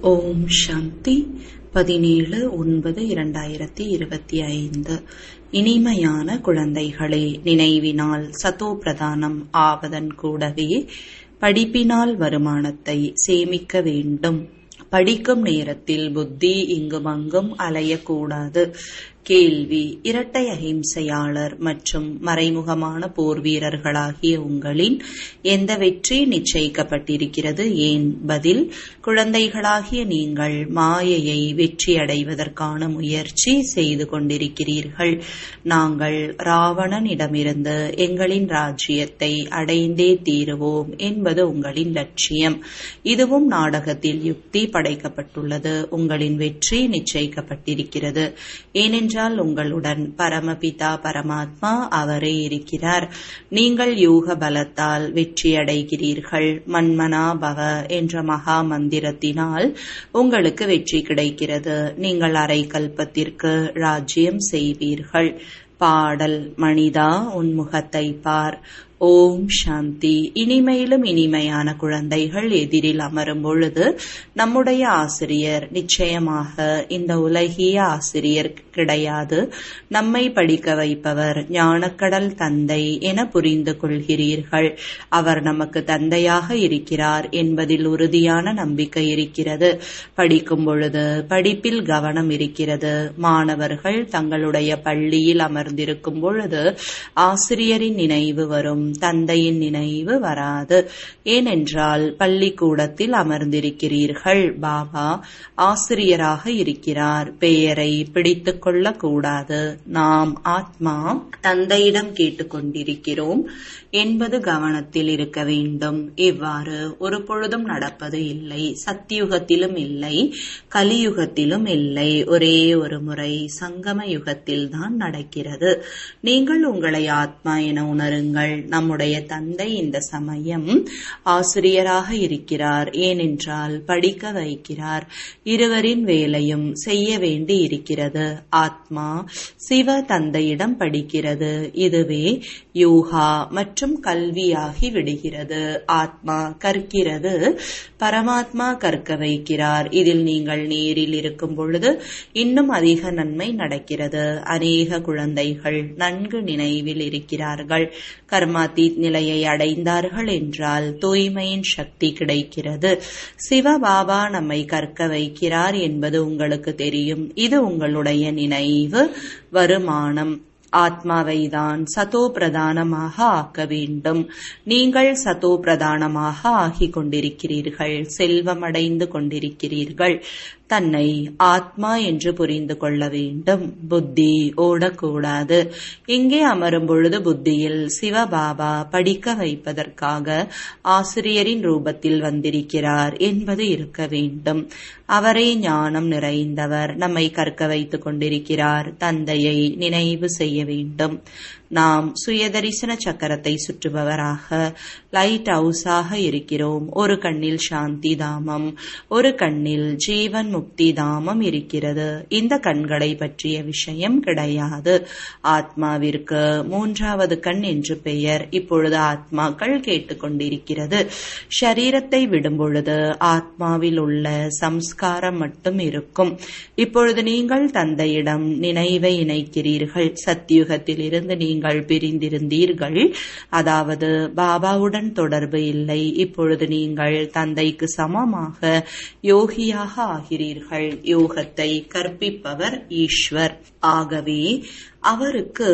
ஓம் சாந்தி பதினேழு ஒன்பது இரண்டாயிரத்தி இருபத்தி ஐந்து இனிமையான குழந்தைகளே நினைவினால் சதோ பிரதானம் ஆவதன் கூடவே படிப்பினால் வருமானத்தை சேமிக்க வேண்டும் படிக்கும் நேரத்தில் புத்தி இங்கும் அங்கும் அலையக்கூடாது கேள்வி இரட்டை அஹிம்சையாளர் மற்றும் மறைமுகமான போர் வீரர்களாகிய உங்களின் எந்த வெற்றி நிச்சயிக்கப்பட்டிருக்கிறது ஏன் பதில் குழந்தைகளாகிய நீங்கள் மாயையை வெற்றியடைவதற்கான முயற்சி செய்து கொண்டிருக்கிறீர்கள் நாங்கள் ராவணனிடமிருந்து எங்களின் ராஜ்யத்தை அடைந்தே தீருவோம் என்பது உங்களின் லட்சியம் இதுவும் நாடகத்தில் யுக்தி படைக்கப்பட்டுள்ளது உங்களின் வெற்றி நிச்சயிக்கப்பட்டிருக்கிறது ஏனென்றால் என்றால் உங்களுடன் பரமபிதா பரமாத்மா அவரே இருக்கிறார் நீங்கள் யூக பலத்தால் வெற்றியடைகிறீர்கள் மன்மனா பவ என்ற மகா மந்திரத்தினால் உங்களுக்கு வெற்றி கிடைக்கிறது நீங்கள் அரை கல்பத்திற்கு ராஜ்யம் செய்வீர்கள் பாடல் மனிதா உன் முகத்தை பார் ஓம் சாந்தி இனிமையிலும் இனிமையான குழந்தைகள் எதிரில் அமரும் பொழுது நம்முடைய ஆசிரியர் நிச்சயமாக இந்த உலகிய ஆசிரியர் கிடையாது நம்மை படிக்க வைப்பவர் ஞானக்கடல் தந்தை என புரிந்து கொள்கிறீர்கள் அவர் நமக்கு தந்தையாக இருக்கிறார் என்பதில் உறுதியான நம்பிக்கை இருக்கிறது படிக்கும் பொழுது படிப்பில் கவனம் இருக்கிறது மாணவர்கள் தங்களுடைய பள்ளியில் அமர்ந்திருக்கும் பொழுது ஆசிரியரின் நினைவு வரும் தந்தையின் நினைவு வராது ஏனென்றால் பள்ளிக்கூடத்தில் அமர்ந்திருக்கிறீர்கள் பாபா ஆசிரியராக இருக்கிறார் பெயரை பிடித்துக் கொள்ளக்கூடாது நாம் ஆத்மா தந்தையிடம் கேட்டுக்கொண்டிருக்கிறோம் என்பது கவனத்தில் இருக்க வேண்டும் இவ்வாறு ஒரு பொழுதும் நடப்பது இல்லை சத்தியுகத்திலும் இல்லை கலியுகத்திலும் இல்லை ஒரே ஒரு முறை சங்கம யுகத்தில் தான் நடக்கிறது நீங்கள் உங்களை ஆத்மா என உணருங்கள் நம்முடைய தந்தை இந்த சமயம் ஆசிரியராக இருக்கிறார் ஏனென்றால் படிக்க வைக்கிறார் இருவரின் வேலையும் செய்ய வேண்டி இருக்கிறது ஆத்மா சிவ தந்தையிடம் படிக்கிறது இதுவே யோகா மற்றும் கல்வியாகி விடுகிறது ஆத்மா கற்கிறது பரமாத்மா கற்க வைக்கிறார் இதில் நீங்கள் நேரில் இருக்கும் பொழுது இன்னும் அதிக நன்மை நடக்கிறது அநேக குழந்தைகள் நன்கு நினைவில் இருக்கிறார்கள் கர்மாத்தீத் நிலையை அடைந்தார்கள் என்றால் தூய்மையின் சக்தி கிடைக்கிறது சிவபாபா நம்மை கற்க வைக்கிறார் என்பது உங்களுக்கு தெரியும் இது உங்களுடைய நினைவு வருமானம் ஆத்மாவை தான் சதோ பிரதானமாக ஆக்க வேண்டும் நீங்கள் சதோ பிரதானமாக ஆகிக் கொண்டிருக்கிறீர்கள் செல்வமடைந்து கொண்டிருக்கிறீர்கள் தன்னை ஆத்மா என்று புரிந்து கொள்ள வேண்டும் புத்தி ஓடக்கூடாது இங்கே அமரும் பொழுது புத்தியில் சிவபாபா படிக்க வைப்பதற்காக ஆசிரியரின் ரூபத்தில் வந்திருக்கிறார் என்பது இருக்க வேண்டும் அவரே ஞானம் நிறைந்தவர் நம்மை கற்க வைத்துக் கொண்டிருக்கிறார் தந்தையை நினைவு செய்ய வேண்டும் நாம் சுயதரிசன சக்கரத்தை சுற்றுபவராக லைட் ஹவுஸாக இருக்கிறோம் ஒரு கண்ணில் சாந்தி தாமம் ஒரு கண்ணில் ஜீவன் முக்தி தாமம் இருக்கிறது இந்த கண்களை பற்றிய விஷயம் கிடையாது ஆத்மாவிற்கு மூன்றாவது கண் என்று பெயர் இப்பொழுது ஆத்மாக்கள் கேட்டுக்கொண்டிருக்கிறது ஷரீரத்தை விடும் பொழுது ஆத்மாவில் உள்ள சம்ஸ்காரம் மட்டும் இருக்கும் இப்பொழுது நீங்கள் தந்தையிடம் நினைவை இணைக்கிறீர்கள் சத்தியுகத்தில் இருந்து நீங்கள் பிரிந்திருந்தீர்கள் அதாவது பாபாவுடன் தொடர்பு இல்லை இப்பொழுது நீங்கள் தந்தைக்கு சமமாக யோகியாக ஆகிறீர்கள் யோகத்தை கற்பிப்பவர் ஈஸ்வர் ஆகவே அவருக்கு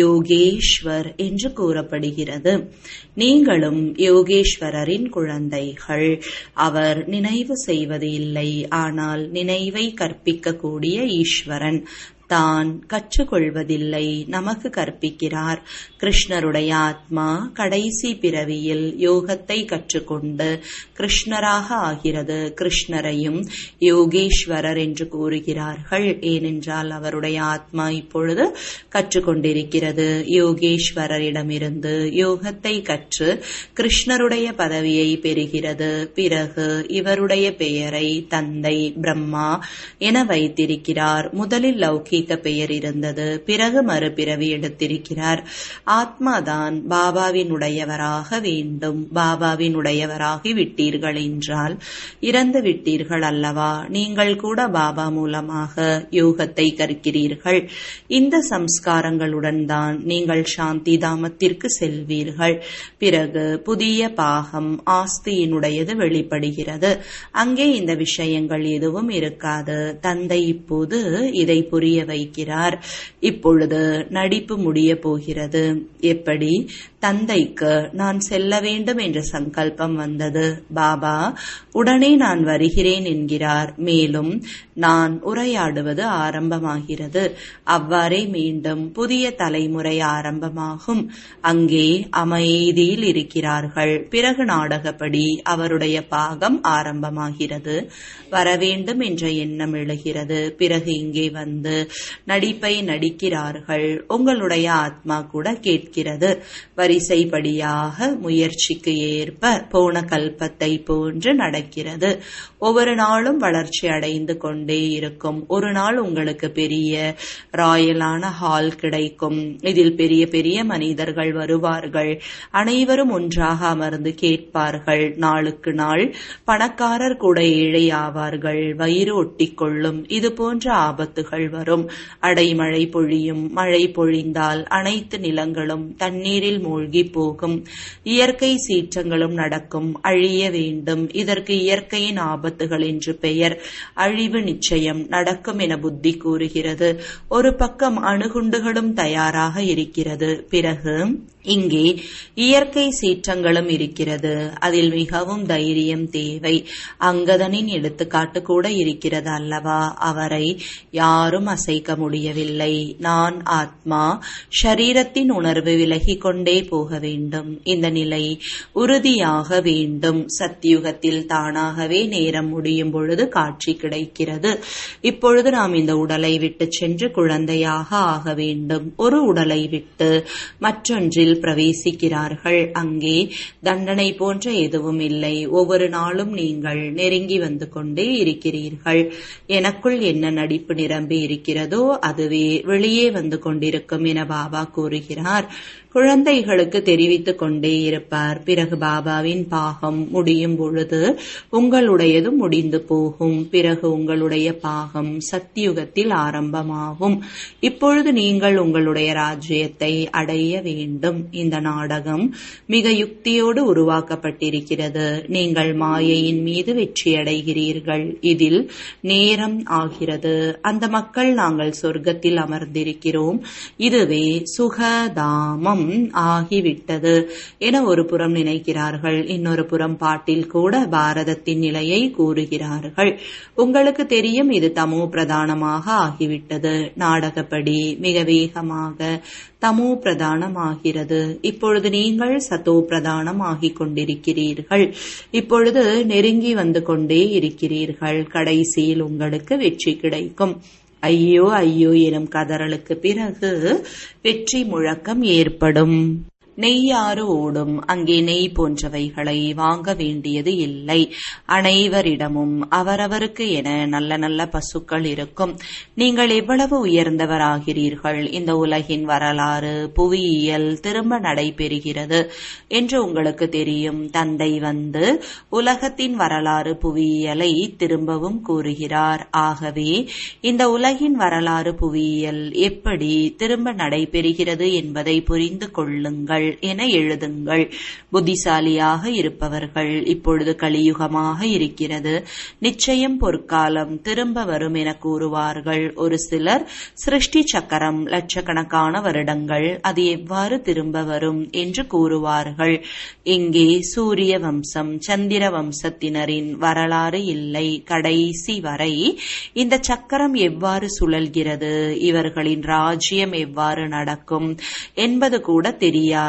யோகேஸ்வர் என்று கூறப்படுகிறது நீங்களும் யோகேஸ்வரரின் குழந்தைகள் அவர் நினைவு செய்வது இல்லை ஆனால் நினைவை கற்பிக்கக்கூடிய ஈஸ்வரன் தான் கற்றுக்கொள்வதில்லை நமக்கு கற்பிக்கிறார் கிருஷ்ணருடைய ஆத்மா கடைசி பிறவியில் யோகத்தை கற்றுக்கொண்டு கிருஷ்ணராக ஆகிறது கிருஷ்ணரையும் யோகேஸ்வரர் என்று கூறுகிறார்கள் ஏனென்றால் அவருடைய ஆத்மா இப்பொழுது கற்றுக்கொண்டிருக்கிறது யோகேஸ்வரரிடமிருந்து யோகத்தை கற்று கிருஷ்ணருடைய பதவியை பெறுகிறது பிறகு இவருடைய பெயரை தந்தை பிரம்மா என வைத்திருக்கிறார் முதலில் லௌகீக பெயர் இருந்தது பிறகு மறுபிறவி எடுத்திருக்கிறார் ஆத்மாதான் பாபாவினுடையவராக வேண்டும் பாபாவினுடையவராகி விட்டீர்கள் என்றால் இறந்து விட்டீர்கள் அல்லவா நீங்கள் கூட பாபா மூலமாக யோகத்தை கற்கிறீர்கள் இந்த சம்ஸ்காரங்களுடன் தான் நீங்கள் சாந்தி தாமத்திற்கு செல்வீர்கள் பிறகு புதிய பாகம் ஆஸ்தியினுடையது வெளிப்படுகிறது அங்கே இந்த விஷயங்கள் எதுவும் இருக்காது தந்தை இப்போது இதை புரிய வைக்கிறார் இப்பொழுது நடிப்பு முடிய போகிறது எப்படி தந்தைக்கு நான் செல்ல வேண்டும் என்ற சங்கல்பம் வந்தது பாபா உடனே நான் வருகிறேன் என்கிறார் மேலும் நான் உரையாடுவது ஆரம்பமாகிறது அவ்வாறே மீண்டும் புதிய தலைமுறை ஆரம்பமாகும் அங்கே அமைதியில் இருக்கிறார்கள் பிறகு நாடகப்படி அவருடைய பாகம் ஆரம்பமாகிறது வரவேண்டும் என்ற எண்ணம் எழுகிறது பிறகு இங்கே வந்து நடிப்பை நடிக்கிறார்கள் உங்களுடைய ஆத்மா கூட கேட்கிறது வரிசைப்படியாக முயற்சிக்கு ஏற்ப போன கல்பத்தை போன்று நடக்கிறது ஒவ்வொரு நாளும் வளர்ச்சி அடைந்து கொண்டே இருக்கும் ஒரு நாள் உங்களுக்கு பெரிய ராயலான ஹால் கிடைக்கும் இதில் பெரிய பெரிய மனிதர்கள் வருவார்கள் அனைவரும் ஒன்றாக அமர்ந்து கேட்பார்கள் நாளுக்கு நாள் பணக்காரர் கூட ஏழை ஆவார்கள் வயிறு ஒட்டிக்கொள்ளும் இது போன்ற ஆபத்துகள் வரும் அடைமழை பொழியும் மழை பொழிந்தால் அனைத்து நிலங்களும் தண்ணீரில் மூழ்கி போகும் இயற்கை சீற்றங்களும் நடக்கும் அழிய வேண்டும் இதற்கு இயற்கையின் ஆபத்துகள் என்று பெயர் அழிவு நிச்சயம் நடக்கும் என புத்தி கூறுகிறது ஒரு பக்கம் அணுகுண்டுகளும் தயாராக இருக்கிறது பிறகு இங்கே இயற்கை சீற்றங்களும் இருக்கிறது அதில் மிகவும் தைரியம் தேவை அங்கதனின் எடுத்துக்காட்டு கூட இருக்கிறது அல்லவா அவரை யாரும் அசைக்க முடியவில்லை நான் ஆத்மா ஷரீரத்தின் உணர்வு விலகிக் கொண்டே போக வேண்டும் இந்த நிலை உறுதியாக வேண்டும் சத்தியுகத்தில் தானாகவே நேரம் முடியும் பொழுது காட்சி கிடைக்கிறது இப்பொழுது நாம் இந்த உடலை விட்டு சென்று குழந்தையாக ஆக வேண்டும் ஒரு உடலை விட்டு மற்றொன்றில் பிரவேசிக்கிறார்கள் அங்கே தண்டனை போன்ற எதுவும் இல்லை ஒவ்வொரு நாளும் நீங்கள் நெருங்கி வந்து கொண்டே இருக்கிறீர்கள் எனக்குள் என்ன நடிப்பு நிரம்பி இருக்கிறதோ அதுவே வெளியே வந்து கொண்டிருக்கும் என பாபா கூறுகிறார் குழந்தைகளுக்கு தெரிவித்துக் கொண்டே இருப்பார் பிறகு பாபாவின் பாகம் முடியும் பொழுது உங்களுடையதும் முடிந்து போகும் பிறகு உங்களுடைய பாகம் சத்தியுகத்தில் ஆரம்பமாகும் இப்பொழுது நீங்கள் உங்களுடைய ராஜ்யத்தை அடைய வேண்டும் இந்த நாடகம் மிக யுக்தியோடு உருவாக்கப்பட்டிருக்கிறது நீங்கள் மாயையின் மீது வெற்றியடைகிறீர்கள் இதில் நேரம் ஆகிறது அந்த மக்கள் நாங்கள் சொர்க்கத்தில் அமர்ந்திருக்கிறோம் இதுவே சுகதாமம் ஆகிவிட்டது என ஒரு புறம் நினைக்கிறார்கள் இன்னொரு புறம் பாட்டில் கூட பாரதத்தின் நிலையை கூறுகிறார்கள் உங்களுக்கு தெரியும் இது தமோ பிரதானமாக ஆகிவிட்டது நாடகப்படி மிக வேகமாக தமோ பிரதானமாகிறது இப்பொழுது நீங்கள் சத்தோ பிரதானம் ஆகிக் கொண்டிருக்கிறீர்கள் இப்பொழுது நெருங்கி வந்து கொண்டே இருக்கிறீர்கள் கடைசியில் உங்களுக்கு வெற்றி கிடைக்கும் ஐயோ ஐயோ எனும் கதறலுக்கு பிறகு வெற்றி முழக்கம் ஏற்படும் நெய்யாறு ஓடும் அங்கே நெய் போன்றவைகளை வாங்க வேண்டியது இல்லை அனைவரிடமும் அவரவருக்கு என நல்ல நல்ல பசுக்கள் இருக்கும் நீங்கள் எவ்வளவு உயர்ந்தவராகிறீர்கள் இந்த உலகின் வரலாறு புவியியல் திரும்ப நடைபெறுகிறது என்று உங்களுக்கு தெரியும் தந்தை வந்து உலகத்தின் வரலாறு புவியியலை திரும்பவும் கூறுகிறார் ஆகவே இந்த உலகின் வரலாறு புவியியல் எப்படி திரும்ப நடைபெறுகிறது என்பதை புரிந்து கொள்ளுங்கள் என எழுதுங்கள் புத்திசாலியாக இருப்பவர்கள் இப்பொழுது கலியுகமாக இருக்கிறது நிச்சயம் பொற்காலம் திரும்ப வரும் என கூறுவார்கள் ஒரு சிலர் சிருஷ்டி சக்கரம் லட்சக்கணக்கான வருடங்கள் அது எவ்வாறு திரும்ப வரும் என்று கூறுவார்கள் இங்கே சூரிய வம்சம் சந்திர வம்சத்தினரின் வரலாறு இல்லை கடைசி வரை இந்த சக்கரம் எவ்வாறு சுழல்கிறது இவர்களின் ராஜ்யம் எவ்வாறு நடக்கும் என்பது கூட தெரியாது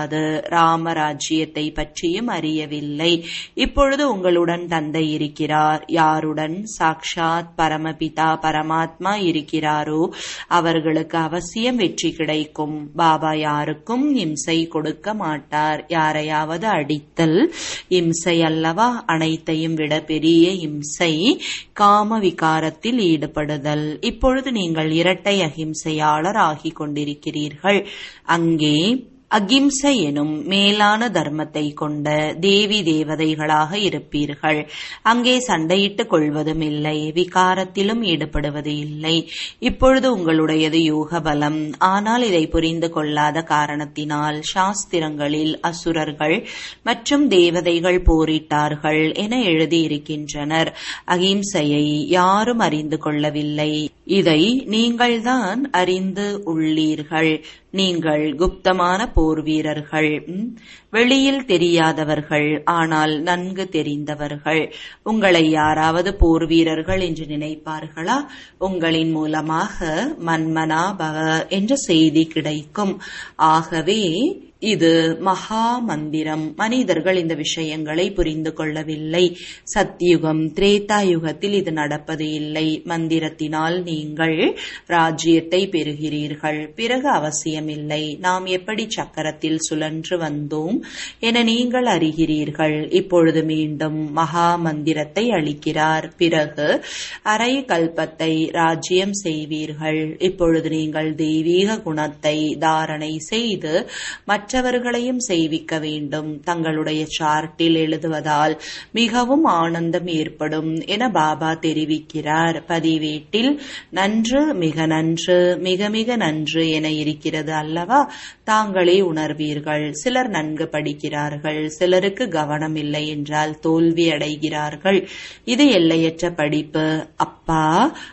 கிடையாது ராமராஜ்யத்தை பற்றியும் அறியவில்லை இப்பொழுது உங்களுடன் தந்தை இருக்கிறார் யாருடன் சாக்ஷாத் பரமபிதா பரமாத்மா இருக்கிறாரோ அவர்களுக்கு அவசியம் வெற்றி கிடைக்கும் பாபா யாருக்கும் இம்சை கொடுக்க மாட்டார் யாரையாவது அடித்தல் இம்சை அல்லவா அனைத்தையும் விட பெரிய இம்சை காம விகாரத்தில் ஈடுபடுதல் இப்பொழுது நீங்கள் இரட்டை அகிம்சையாளர் ஆகிக் கொண்டிருக்கிறீர்கள் அங்கே அகிம்சை எனும் மேலான தர்மத்தை கொண்ட தேவி தேவதைகளாக இருப்பீர்கள் அங்கே சண்டையிட்டுக் கொள்வதும் இல்லை விகாரத்திலும் ஈடுபடுவது இல்லை இப்பொழுது உங்களுடையது யோக பலம் ஆனால் இதை புரிந்து கொள்ளாத காரணத்தினால் சாஸ்திரங்களில் அசுரர்கள் மற்றும் தேவதைகள் போரிட்டார்கள் என எழுதியிருக்கின்றனர் அகிம்சையை யாரும் அறிந்து கொள்ளவில்லை இதை நீங்கள்தான் அறிந்து உள்ளீர்கள் நீங்கள் குப்தமான போர் வீரர்கள் வெளியில் தெரியாதவர்கள் ஆனால் நன்கு தெரிந்தவர்கள் உங்களை யாராவது போர் வீரர்கள் என்று நினைப்பார்களா உங்களின் மூலமாக மன்மனா பவ என்ற செய்தி கிடைக்கும் ஆகவே இது மகா மந்திரம் மனிதர்கள் இந்த விஷயங்களை புரிந்து கொள்ளவில்லை சத்தியுகம் திரேதாயுகத்தில் இது நடப்பது இல்லை மந்திரத்தினால் நீங்கள் ராஜ்யத்தை பெறுகிறீர்கள் பிறகு அவசியமில்லை நாம் எப்படி சக்கரத்தில் சுழன்று வந்தோம் என நீங்கள் அறிகிறீர்கள் இப்பொழுது மீண்டும் மகா மந்திரத்தை அளிக்கிறார் பிறகு அரை கல்பத்தை ராஜ்யம் செய்வீர்கள் இப்பொழுது நீங்கள் தெய்வீக குணத்தை தாரணை செய்து மற்றவர்களையும் செய்விக்க வேண்டும் தங்களுடைய சார்ட்டில் எழுதுவதால் மிகவும் ஆனந்தம் ஏற்படும் என பாபா தெரிவிக்கிறார் பதிவேட்டில் நன்று மிக நன்று மிக மிக நன்று என இருக்கிறது அல்லவா தாங்களே உணர்வீர்கள் சிலர் நன்கு படிக்கிறார்கள் சிலருக்கு கவனம் இல்லை என்றால் தோல்வி அடைகிறார்கள் இது எல்லையற்ற படிப்பு அப்பா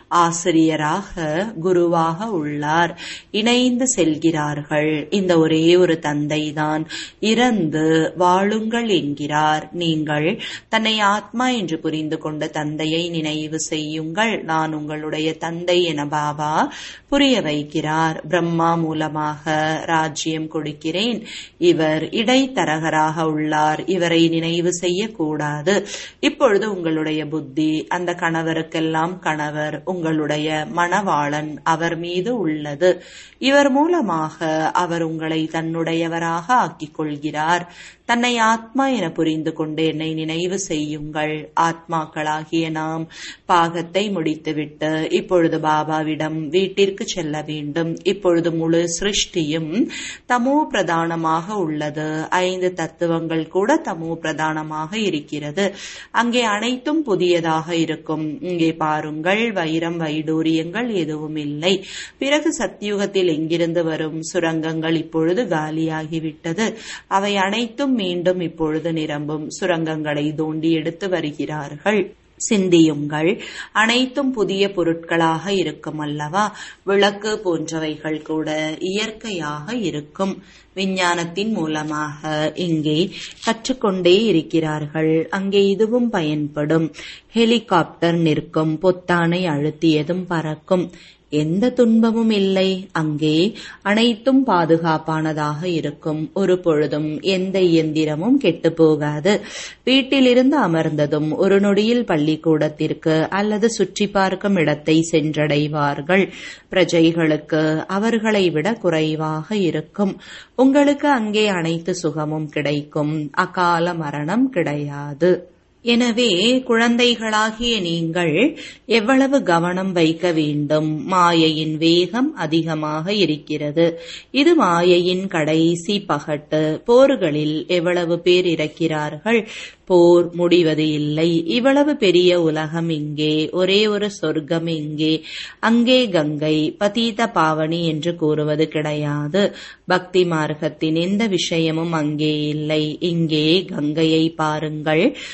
ஆசிரியராக குருவாக உள்ளார் இணைந்து செல்கிறார்கள் இந்த ஒரே ஒரு தந்தைதான் இறந்து வாழுங்கள் என்கிறார் நீங்கள் தன்னை ஆத்மா என்று புரிந்து கொண்ட தந்தையை நினைவு செய்யுங்கள் நான் உங்களுடைய தந்தை என பாபா புரிய வைக்கிறார் பிரம்மா மூலமாக ராஜ்யம் கொடுக்கிறேன் இவர் இடைத்தரகராக உள்ளார் இவரை நினைவு செய்யக்கூடாது இப்பொழுது உங்களுடைய புத்தி அந்த கணவருக்கெல்லாம் கணவர் உங்களுடைய மணவாளன் அவர் மீது உள்ளது இவர் மூலமாக அவர் உங்களை தன்னுடையவராக ஆக்கிக் கொள்கிறார் தன்னை ஆத்மா என புரிந்து கொண்டு என்னை நினைவு செய்யுங்கள் ஆத்மாக்களாகிய நாம் பாகத்தை முடித்துவிட்டு இப்பொழுது பாபாவிடம் வீட்டிற்கு செல்ல வேண்டும் இப்பொழுது முழு சிருஷ்டியும் தமோ பிரதானமாக உள்ளது ஐந்து தத்துவங்கள் கூட தமோ பிரதானமாக இருக்கிறது அங்கே அனைத்தும் புதியதாக இருக்கும் இங்கே பாருங்கள் வைரம் வைடூரியங்கள் எதுவும் இல்லை பிறகு சத்தியுகத்தில் எங்கிருந்து வரும் சுரங்கங்கள் இப்பொழுது காலியாகிவிட்டது அவை அனைத்தும் மீண்டும் இப்பொழுது நிரம்பும் சுரங்கங்களை தோண்டி எடுத்து வருகிறார்கள் சிந்தியுங்கள் அனைத்தும் புதிய பொருட்களாக இருக்கும் அல்லவா விளக்கு போன்றவைகள் கூட இயற்கையாக இருக்கும் விஞ்ஞானத்தின் மூலமாக இங்கே கற்றுக்கொண்டே இருக்கிறார்கள் அங்கே இதுவும் பயன்படும் ஹெலிகாப்டர் நிற்கும் பொத்தானை அழுத்தியதும் பறக்கும் எந்த துன்பமும் இல்லை அங்கே அனைத்தும் பாதுகாப்பானதாக இருக்கும் ஒரு பொழுதும் எந்த இயந்திரமும் கெட்டு போகாது வீட்டிலிருந்து அமர்ந்ததும் ஒரு நொடியில் பள்ளிக்கூடத்திற்கு அல்லது சுற்றி பார்க்கும் இடத்தை சென்றடைவார்கள் பிரஜைகளுக்கு அவர்களை விட குறைவாக இருக்கும் உங்களுக்கு அங்கே அனைத்து சுகமும் கிடைக்கும் அகால மரணம் கிடையாது எனவே குழந்தைகளாகிய நீங்கள் எவ்வளவு கவனம் வைக்க வேண்டும் மாயையின் வேகம் அதிகமாக இருக்கிறது இது மாயையின் கடைசி பகட்டு போர்களில் எவ்வளவு பேர் இறக்கிறார்கள் போர் முடிவது இல்லை இவ்வளவு பெரிய உலகம் இங்கே ஒரே ஒரு சொர்க்கம் இங்கே அங்கே கங்கை பதீத பாவனி என்று கூறுவது கிடையாது பக்தி மார்க்கத்தின் எந்த விஷயமும் அங்கே இல்லை இங்கே கங்கையை பாருங்கள் நகர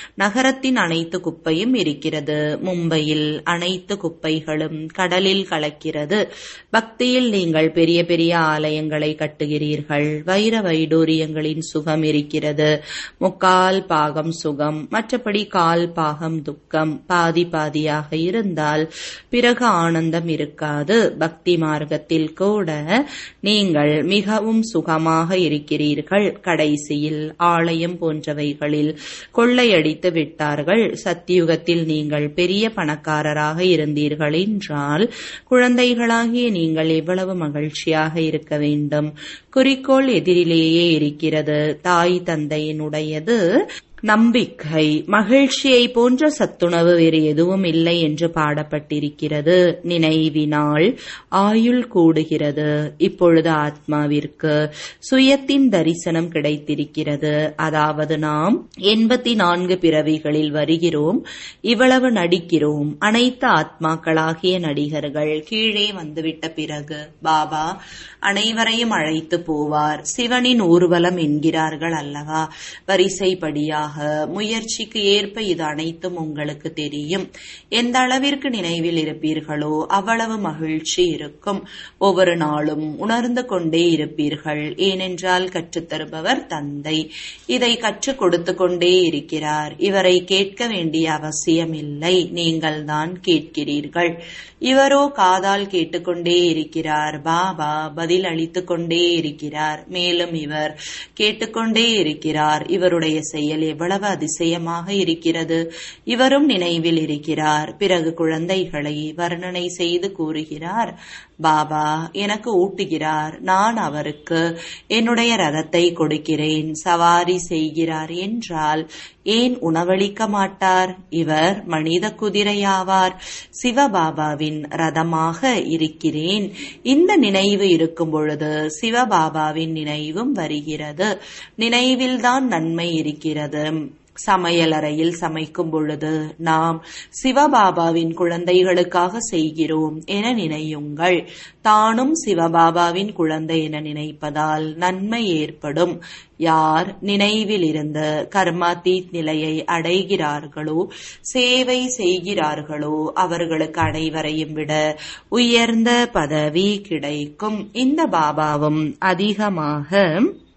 நகரத்தின் அனைத்து குப்பையும் இருக்கிறது மும்பையில் அனைத்து குப்பைகளும் கடலில் கலக்கிறது பக்தியில் நீங்கள் பெரிய பெரிய ஆலயங்களை கட்டுகிறீர்கள் வைர வைடூரியங்களின் சுகம் இருக்கிறது முக்கால் பாகம் சுகம் மற்றபடி கால் பாகம் துக்கம் பாதி பாதியாக இருந்தால் பிறகு ஆனந்தம் இருக்காது பக்தி மார்க்கத்தில் கூட நீங்கள் மிகவும் சுகமாக இருக்கிறீர்கள் கடைசியில் ஆலயம் போன்றவைகளில் கொள்ளையடித்து விட்டார்கள் சத்தியுகத்தில் நீங்கள் பெரிய பணக்காரராக இருந்தீர்கள் என்றால் குழந்தைகளாகிய நீங்கள் எவ்வளவு மகிழ்ச்சியாக இருக்க வேண்டும் குறிக்கோள் எதிரிலேயே இருக்கிறது தாய் தந்தையினுடையது நம்பிக்கை மகிழ்ச்சியை போன்ற சத்துணவு வேறு எதுவும் இல்லை என்று பாடப்பட்டிருக்கிறது நினைவினால் ஆயுள் கூடுகிறது இப்பொழுது ஆத்மாவிற்கு சுயத்தின் தரிசனம் கிடைத்திருக்கிறது அதாவது நாம் எண்பத்தி நான்கு பிறவிகளில் வருகிறோம் இவ்வளவு நடிக்கிறோம் அனைத்து ஆத்மாக்களாகிய நடிகர்கள் கீழே வந்துவிட்ட பிறகு பாபா அனைவரையும் அழைத்து போவார் சிவனின் ஊர்வலம் என்கிறார்கள் அல்லவா வரிசைப்படியாக முயற்சிக்கு ஏற்ப இது அனைத்தும் உங்களுக்கு தெரியும் எந்த அளவிற்கு நினைவில் இருப்பீர்களோ அவ்வளவு மகிழ்ச்சி இருக்கும் ஒவ்வொரு நாளும் உணர்ந்து கொண்டே இருப்பீர்கள் ஏனென்றால் கற்றுத்தருபவர் தந்தை இதை கற்றுக் கொடுத்து கொண்டே இருக்கிறார் இவரை கேட்க வேண்டிய அவசியம் இல்லை நீங்கள் தான் கேட்கிறீர்கள் இவரோ காதால் கேட்டுக்கொண்டே இருக்கிறார் பாபா பதில் அளித்துக் கொண்டே இருக்கிறார் மேலும் இவர் கேட்டுக்கொண்டே இருக்கிறார் இவருடைய செயல் எவ்வளவு அதிசயமாக இருக்கிறது இவரும் நினைவில் இருக்கிறார் பிறகு குழந்தைகளை வர்ணனை செய்து கூறுகிறார் பாபா எனக்கு ஊட்டுகிறார் நான் அவருக்கு என்னுடைய ரதத்தை கொடுக்கிறேன் சவாரி செய்கிறார் என்றால் ஏன் உணவளிக்க மாட்டார் இவர் மனித குதிரையாவார் சிவபாபாவின் ரதமாக இருக்கிறேன் இந்த நினைவு இருக்கும் பொழுது சிவபாபாவின் நினைவும் வருகிறது நினைவில்தான் நன்மை இருக்கிறது சமையலறையில் சமைக்கும் பொழுது நாம் சிவபாபாவின் குழந்தைகளுக்காக செய்கிறோம் என நினையுங்கள் தானும் சிவபாபாவின் குழந்தை என நினைப்பதால் நன்மை ஏற்படும் யார் நினைவில் இருந்து கர்மாத்தீத் நிலையை அடைகிறார்களோ சேவை செய்கிறார்களோ அவர்களுக்கு அனைவரையும் விட உயர்ந்த பதவி கிடைக்கும் இந்த பாபாவும் அதிகமாக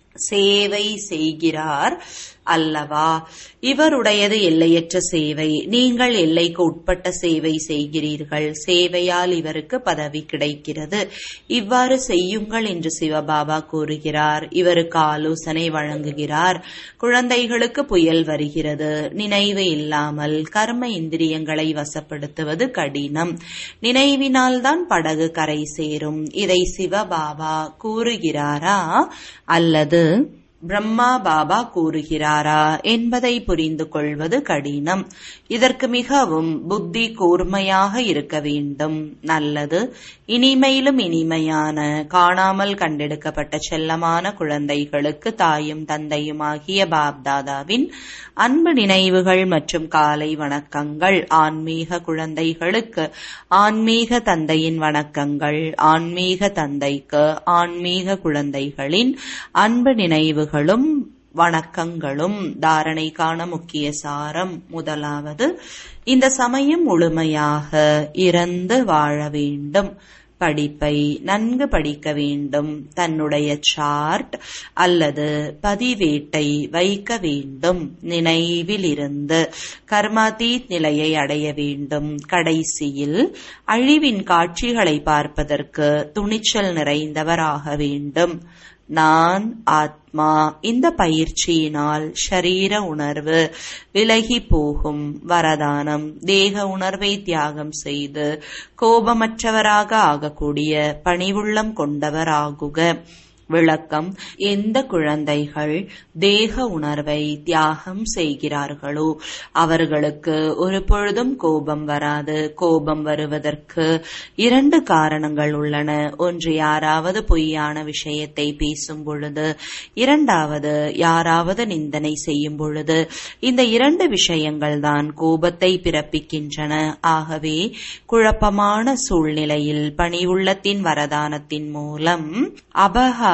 சேவை செய்கிறார் அல்லவா இவருடையது எல்லையற்ற சேவை நீங்கள் எல்லைக்கு உட்பட்ட சேவை செய்கிறீர்கள் சேவையால் இவருக்கு பதவி கிடைக்கிறது இவ்வாறு செய்யுங்கள் என்று சிவபாபா கூறுகிறார் இவருக்கு ஆலோசனை வழங்குகிறார் குழந்தைகளுக்கு புயல் வருகிறது நினைவு இல்லாமல் கர்ம இந்திரியங்களை வசப்படுத்துவது கடினம் நினைவினால் தான் படகு கரை சேரும் இதை சிவபாபா கூறுகிறாரா அல்லது பிரம்மா பாபா கூறுகிறாரா என்பதை புரிந்து கொள்வது கடினம் இதற்கு மிகவும் புத்தி கூர்மையாக இருக்க வேண்டும் நல்லது இனிமையிலும் இனிமையான காணாமல் கண்டெடுக்கப்பட்ட செல்லமான குழந்தைகளுக்கு தாயும் தந்தையுமாகிய பாப்தாதாவின் அன்பு நினைவுகள் மற்றும் காலை வணக்கங்கள் ஆன்மீக குழந்தைகளுக்கு ஆன்மீக தந்தையின் வணக்கங்கள் ஆன்மீக தந்தைக்கு ஆன்மீக குழந்தைகளின் அன்பு நினைவுகளும் வணக்கங்களும் தாரணைக்கான முக்கிய சாரம் முதலாவது இந்த சமயம் முழுமையாக இறந்து வாழ வேண்டும் படிப்பை நன்கு படிக்க வேண்டும் தன்னுடைய சார்ட் அல்லது பதிவேட்டை வைக்க வேண்டும் நினைவில் இருந்து கர்மாதீத் நிலையை அடைய வேண்டும் கடைசியில் அழிவின் காட்சிகளை பார்ப்பதற்கு துணிச்சல் நிறைந்தவராக வேண்டும் நான் ஆத்மா இந்த பயிற்சியினால் ஷரீர உணர்வு விலகி போகும் வரதானம் தேக உணர்வை தியாகம் செய்து கோபமற்றவராக ஆகக்கூடிய பணிவுள்ளம் கொண்டவராகுக விளக்கம் எந்த குழந்தைகள் தேக உணர்வை தியாகம் செய்கிறார்களோ அவர்களுக்கு ஒரு பொழுதும் கோபம் வராது கோபம் வருவதற்கு இரண்டு காரணங்கள் உள்ளன ஒன்று யாராவது பொய்யான விஷயத்தை பேசும் பொழுது இரண்டாவது யாராவது நிந்தனை செய்யும் பொழுது இந்த இரண்டு விஷயங்கள் தான் கோபத்தை பிறப்பிக்கின்றன ஆகவே குழப்பமான சூழ்நிலையில் பணிவுள்ளத்தின் வரதானத்தின் மூலம் அபகார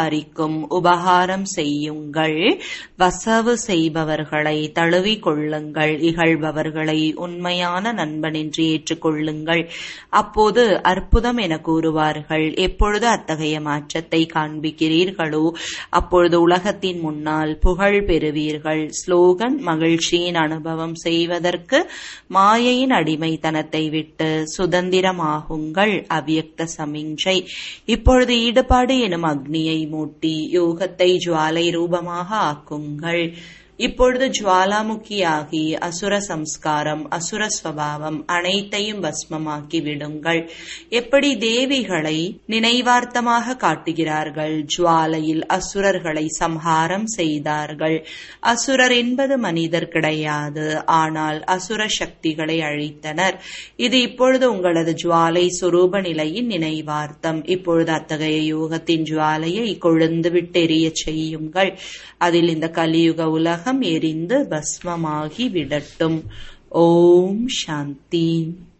உபகாரிக்கும் உபகாரம் செய்யுங்கள் வசவு செய்பவர்களை தழுவி கொள்ளுங்கள் இகழ்பவர்களை உண்மையான நண்பன் என்று ஏற்றுக்கொள்ளுங்கள் அப்போது அற்புதம் என கூறுவார்கள் எப்பொழுது அத்தகைய மாற்றத்தை காண்பிக்கிறீர்களோ அப்பொழுது உலகத்தின் முன்னால் புகழ் பெறுவீர்கள் ஸ்லோகன் மகிழ்ச்சியின் அனுபவம் செய்வதற்கு மாயையின் அடிமைத்தனத்தை விட்டு சுதந்திரமாகுங்கள் அவ்யக்த சமிஞ்சை இப்பொழுது ஈடுபாடு எனும் அக்னியை மூட்டி யோகத்தை ஜுவாலை ரூபமாக ஆக்குங்கள் இப்பொழுது ஜுவாலாமுக்கியாகி அசுர சம்ஸ்காரம் அசுர ஸ்வபாவம் அனைத்தையும் பஸ்மமாக்கி விடுங்கள் எப்படி தேவிகளை நினைவார்த்தமாக காட்டுகிறார்கள் ஜுவாலையில் அசுரர்களை சம்ஹாரம் செய்தார்கள் அசுரர் என்பது மனிதர் கிடையாது ஆனால் அசுர சக்திகளை அழித்தனர் இது இப்பொழுது உங்களது ஜுவாலை சுரூப நிலையின் நினைவார்த்தம் இப்பொழுது அத்தகைய யோகத்தின் ஜுவாலையை கொழுந்து விட்டெறிய செய்யுங்கள் அதில் இந்த கலியுக உலகம் எரிந்து பஸ்மமாகி விடட்டும் ஓம் சாந்தி